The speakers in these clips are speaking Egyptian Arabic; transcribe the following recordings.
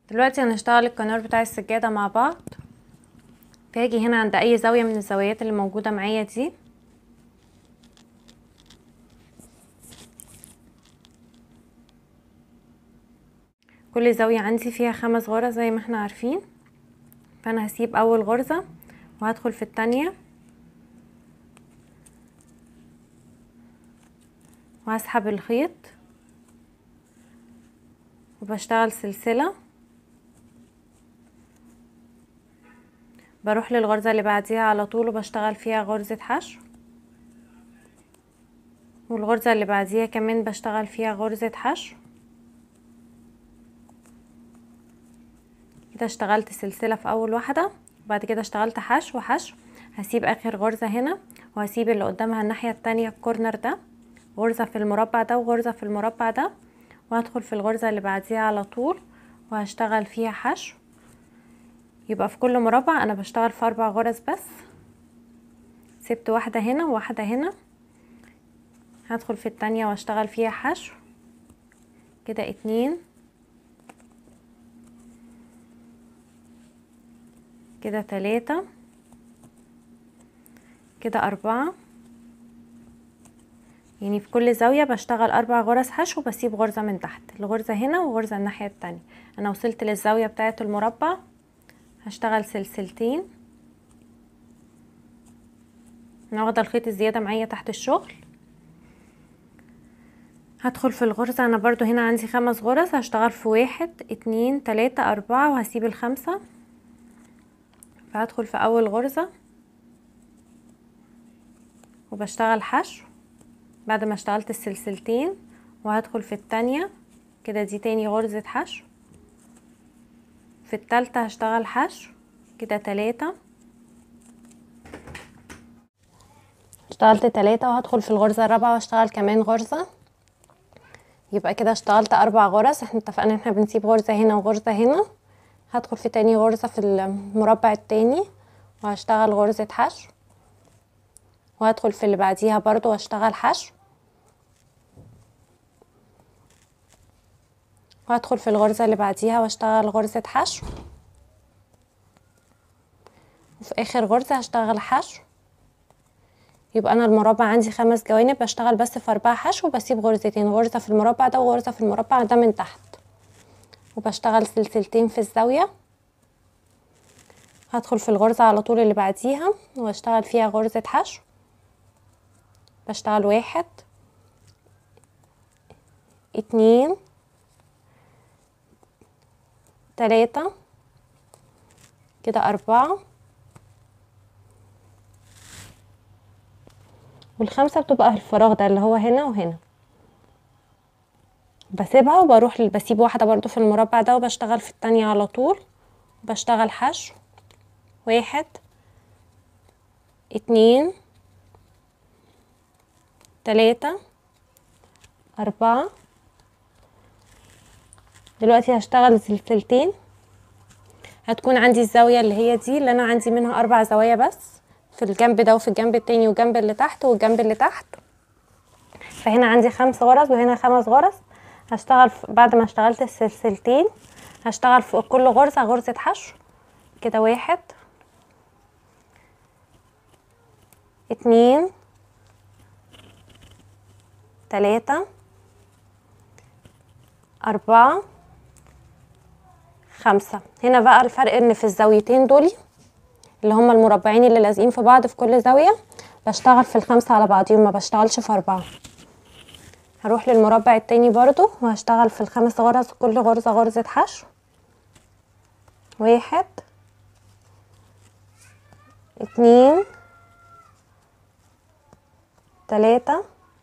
دلوقتي هنشتغل الكنار بتاع السجادة مع بعض فاجي هنا عند اي زاوية من الزوايات اللي موجودة معايا دي كل زاوية عندي فيها خمس غرز زي ما احنا عارفين فانا هسيب اول غرزة وهدخل في التانية وهسحب الخيط وبشتغل سلسلة بروح للغرزة اللي بعديها على طول وبشتغل فيها غرزة حشو والغرزة اللي بعديها كمان بشتغل فيها غرزة حشو كده اشتغلت سلسلة في اول واحدة وبعد كده اشتغلت حشو حشو هسيب اخر غرزة هنا وهسيب اللي قدامها الناحية التانية الكورنر ده غرزة في المربع ده وغرزة في المربع ده وهدخل في الغرزة اللي بعديها على طول وهشتغل فيها حشو يبقى في كل مربع انا بشتغل في اربع غرز بس سبت واحدة هنا وواحدة هنا هدخل في التانية واشتغل فيها حشو كده اتنين كده تلاتة كده أربعة يعني في كل زاوية بشتغل أربع غرز حشو بسيب غرزة من تحت الغرزة هنا وغرزة الناحية التانية أنا وصلت للزاوية بتاعة المربع هشتغل سلسلتين أنا واخدة الخيط الزيادة معايا تحت الشغل هدخل في الغرزة أنا برضو هنا عندي خمس غرز هشتغل في واحد اتنين تلاتة أربعة وهسيب الخمسة فهدخل في أول غرزة وبشتغل حشو بعد ما اشتغلت السلسلتين وهدخل في التانية كده دي تاني غرزة حشو في التالتة هشتغل حشو كده تلاتة اشتغلت تلاتة وهدخل في الغرزة الرابعة واشتغل كمان غرزة يبقى كده اشتغلت اربع غرز احنا اتفقنا ان احنا بنسيب غرزة هنا وغرزة هنا هدخل في تاني غرزة في المربع التاني وهشتغل غرزة حشو وهدخل في اللي بعديها برضو واشتغل حشو وهدخل في الغرزة اللي بعديها واشتغل غرزة حشو وفي اخر غرزة هشتغل حشو يبقى انا المربع عندي خمس جوانب بشتغل بس في اربعة حشو وبسيب غرزتين غرزة في المربع ده وغرزة في المربع ده من تحت وبشتغل سلسلتين في الزاوية هدخل في الغرزة على طول اللي بعديها واشتغل فيها غرزة حشو بشتغل واحد اتنين تلاتة كده أربعة والخمسة بتبقى الفراغ ده اللي هو هنا وهنا بسيبها وبروح بسيب واحدة برضو في المربع ده وبشتغل في التانية على طول بشتغل حشو واحد اتنين تلاتة أربعة دلوقتي هشتغل سلسلتين هتكون عندي الزاوية اللي هي دي اللي أنا عندي منها أربع زوايا بس في الجنب ده وفي الجنب التاني والجنب اللي تحت والجنب اللي تحت فهنا عندي خمس غرز وهنا خمس غرز هشتغل بعد ما اشتغلت السلسلتين هشتغل في كل غرزة غرزة حشو كده واحد اتنين تلاتة أربعة خمسة هنا بقى الفرق ان في الزاويتين دول اللي هما المربعين اللي لازقين في بعض في كل زاوية بشتغل في الخمسة على بعضيهم ما بشتغلش في أربعة هروح للمربع التاني برضو وهشتغل في الخمس غرز كل غرزة غرزة حشو واحد اتنين تلاتة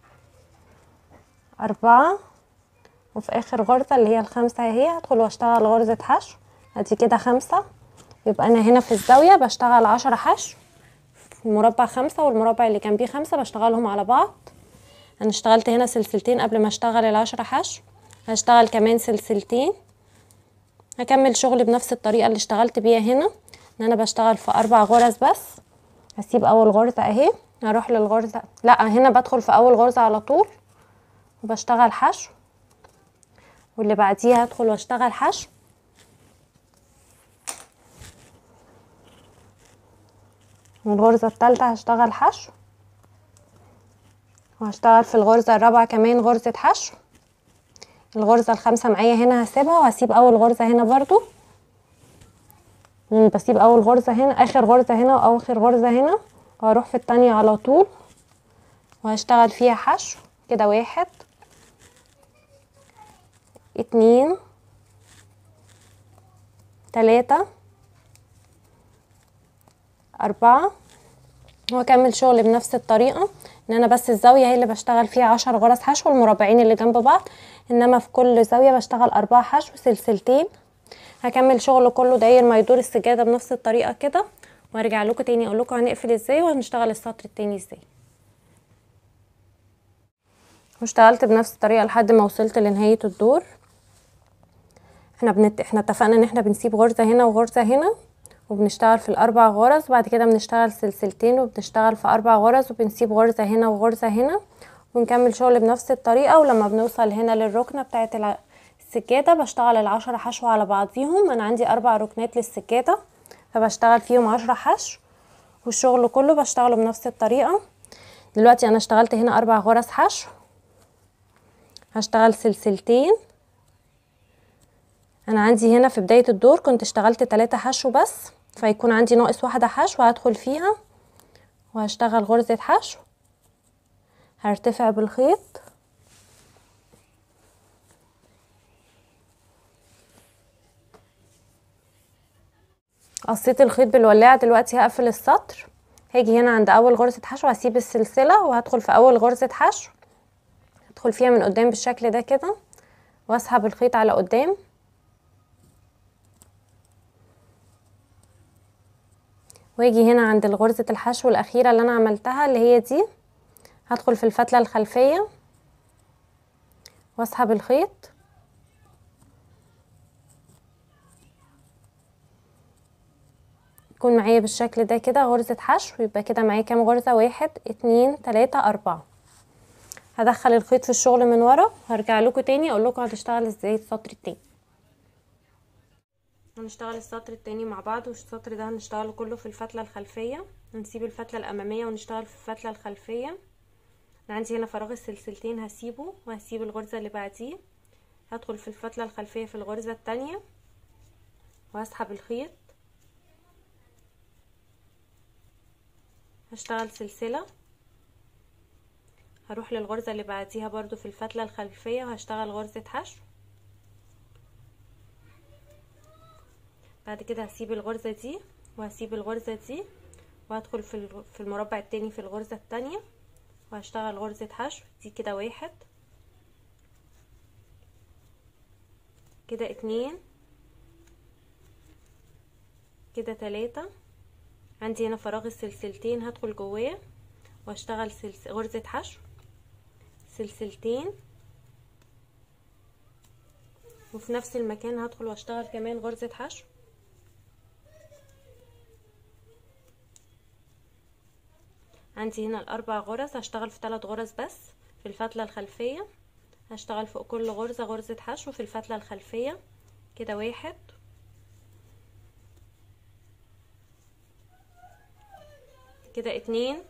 أربعة وفي آخر غرزة اللي هي الخامسة اهي هدخل واشتغل غرزة حشو ادي كده خمسة يبقى أنا هنا في الزاوية بشتغل عشرة حشو المربع خمسة والمربع اللي جنبيه خمسة بشتغلهم على بعض انا اشتغلت هنا سلسلتين قبل ما اشتغل العشرة حشو هشتغل كمان سلسلتين هكمل شغل بنفس الطريقة اللي اشتغلت بيها هنا ان انا بشتغل في اربع غرز بس هسيب اول غرزة اهي هروح للغرزة لا هنا بدخل في اول غرزة على طول وبشتغل حشو واللي بعديها هدخل واشتغل حشو والغرزة التالتة هشتغل حشو وهشتغل في الغرزة الرابعة كمان غرزة حشو الغرزة الخامسة معايا هنا هسيبها وهسيب اول غرزة هنا برضو يعني بسيب اول غرزة هنا اخر غرزة هنا واخر غرزة هنا وهروح في التانية على طول وهشتغل فيها حشو كده واحد اتنين تلاتة أربعة واكمل شغل بنفس الطريقة ان انا بس الزاوية هي اللي بشتغل فيها عشر غرز حشو المربعين اللي جنب بعض انما في كل زاوية بشتغل اربعة حشو سلسلتين هكمل شغل كله داير ما يدور السجادة بنفس الطريقة كده وارجع لكم تاني اقول لكم هنقفل ازاي وهنشتغل السطر التاني ازاي واشتغلت بنفس الطريقة لحد ما وصلت لنهاية الدور احنا بنت... احنا اتفقنا ان احنا بنسيب غرزة هنا وغرزة هنا وبنشتغل في الاربع غرز بعد كده بنشتغل سلسلتين وبنشتغل في اربع غرز وبنسيب غرزة هنا وغرزة هنا ونكمل شغل بنفس الطريقة ولما بنوصل هنا للركنة بتاعت الع... السجادة بشتغل العشرة حشو على بعضيهم انا عندي اربع ركنات للسجادة فبشتغل فيهم عشرة حشو والشغل كله بشتغله بنفس الطريقة دلوقتي انا اشتغلت هنا اربع غرز حشو هشتغل سلسلتين انا عندي هنا في بداية الدور كنت اشتغلت تلاتة حشو بس فيكون عندي ناقص واحدة حشو هدخل فيها وهشتغل غرزة حشو هرتفع بالخيط قصيت الخيط بالولاعة دلوقتي هقفل السطر هاجي هنا عند اول غرزة حشو هسيب السلسلة وهدخل في اول غرزة حشو هدخل فيها من قدام بالشكل ده كده واسحب الخيط على قدام واجي هنا عند الغرزة الحشو الاخيرة اللي انا عملتها اللي هي دي هدخل في الفتلة الخلفية واسحب الخيط يكون معايا بالشكل ده كده غرزة حشو يبقى كده معايا كام غرزة واحد اتنين تلاتة اربعة هدخل الخيط في الشغل من ورا هرجع لكم تاني اقول لكم هتشتغل ازاي السطر التاني هنشتغل السطر التاني مع بعض والسطر ده هنشتغله كله في الفتلة الخلفية هنسيب الفتلة الامامية ونشتغل في الفتلة الخلفية انا عندي هنا فراغ السلسلتين هسيبه وهسيب الغرزة اللي بعديه هدخل في الفتلة الخلفية في الغرزة التانية وهسحب الخيط هشتغل سلسلة هروح للغرزة اللي بعديها برضو في الفتلة الخلفية وهشتغل غرزة حشو بعد كده هسيب الغرزة دي وهسيب الغرزة دي وهدخل في في المربع التاني في الغرزة التانية وهشتغل غرزة حشو دي كده واحد كده اتنين كده تلاتة عندي هنا فراغ السلسلتين هدخل جواه واشتغل سلس... غرزة حشو سلسلتين وفي نفس المكان هدخل واشتغل كمان غرزة حشو عندي هنا الاربع غرز هشتغل في ثلاث غرز بس في الفتلة الخلفية هشتغل فوق كل غرزة غرزة حشو في الفتلة الخلفية كده واحد كده اتنين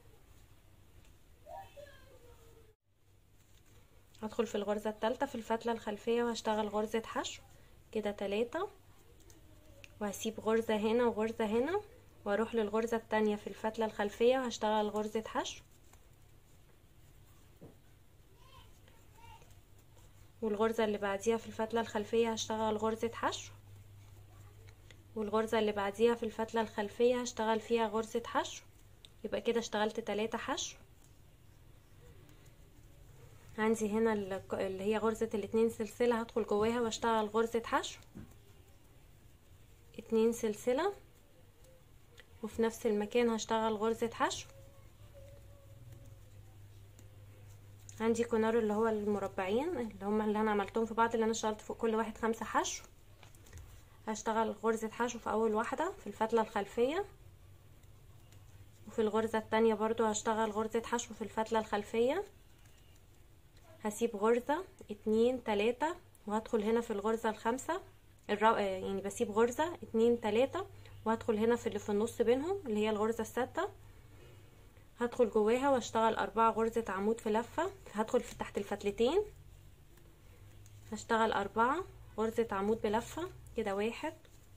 هدخل في الغرزة التالتة في الفتلة الخلفية وهشتغل غرزة حشو كده تلاتة وهسيب غرزة هنا وغرزة هنا واروح للغرزة التانية في الفتلة الخلفية وهشتغل غرزة حشو والغرزة اللي بعديها في الفتلة الخلفية هشتغل غرزة حشو والغرزة اللي بعديها في الفتلة الخلفية هشتغل فيها غرزة حشو يبقى كده اشتغلت تلاتة حشو عندي هنا اللي هي غرزة الاتنين سلسلة هدخل جواها واشتغل غرزة حشو اتنين سلسلة وفي نفس المكان هشتغل غرزة حشو عندي كونار اللي هو المربعين اللي هم اللي انا عملتهم في بعض اللي انا اشتغلت فوق كل واحد خمسة حشو هشتغل غرزة حشو في اول واحدة في الفتلة الخلفية وفي الغرزة التانية برضو هشتغل غرزة حشو في الفتلة الخلفية هسيب غرزة اتنين تلاتة وهدخل هنا في الغرزة الخامسة الرو... يعني بسيب غرزة اتنين تلاتة وهدخل هنا في اللي في النص بينهم اللي هي الغرزة السادسة هدخل جواها واشتغل اربعة غرزة عمود في لفة هدخل في تحت الفتلتين هشتغل اربعة غرزة عمود بلفة كده واحد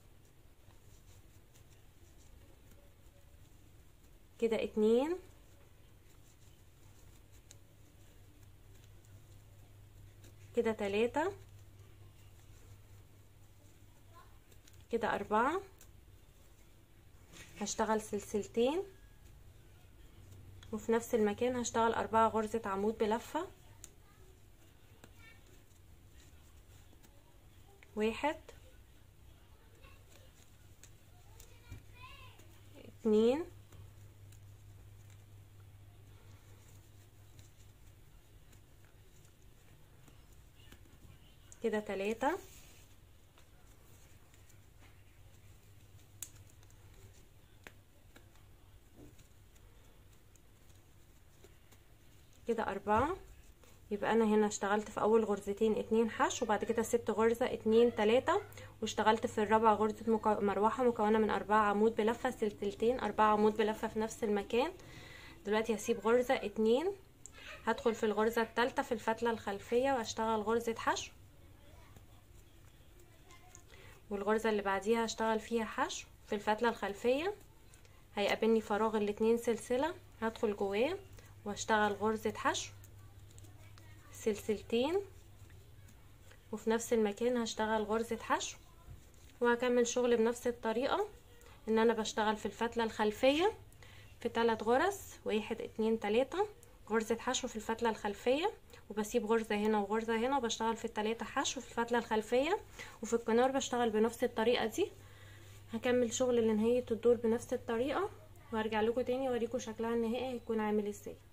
كده اتنين كده تلاتة كده أربعة هشتغل سلسلتين وفي نفس المكان هشتغل أربعة غرزة عمود بلفة واحد اتنين كده تلاتة كده أربعة يبقى أنا هنا اشتغلت في أول غرزتين اتنين حشو وبعد كده سبت غرزة اتنين تلاتة واشتغلت في الرابعة غرزة مكو... مروحة مكونة من أربعة عمود بلفة سلسلتين أربعة عمود بلفة في نفس المكان دلوقتي هسيب غرزة اتنين هدخل في الغرزة التالتة في الفتلة الخلفية واشتغل غرزة حشو والغرزة اللي بعديها هشتغل فيها حشو في الفتلة الخلفية هيقابلني فراغ الاتنين سلسلة هدخل جواه واشتغل غرزة حشو سلسلتين وفي نفس المكان هشتغل غرزة حشو وهكمل شغل بنفس الطريقة ان انا بشتغل في الفتلة الخلفية في ثلاث غرز واحد اتنين تلاتة غرزة حشو في الفتلة الخلفية وبسيب غرزة هنا وغرزة هنا وبشتغل في التلاتة حشو في الفتلة الخلفية وفي الكنار بشتغل بنفس الطريقة دي هكمل شغل لنهاية الدور بنفس الطريقة وهرجع لكم تاني اوريكم شكلها النهائي هيكون عامل ازاي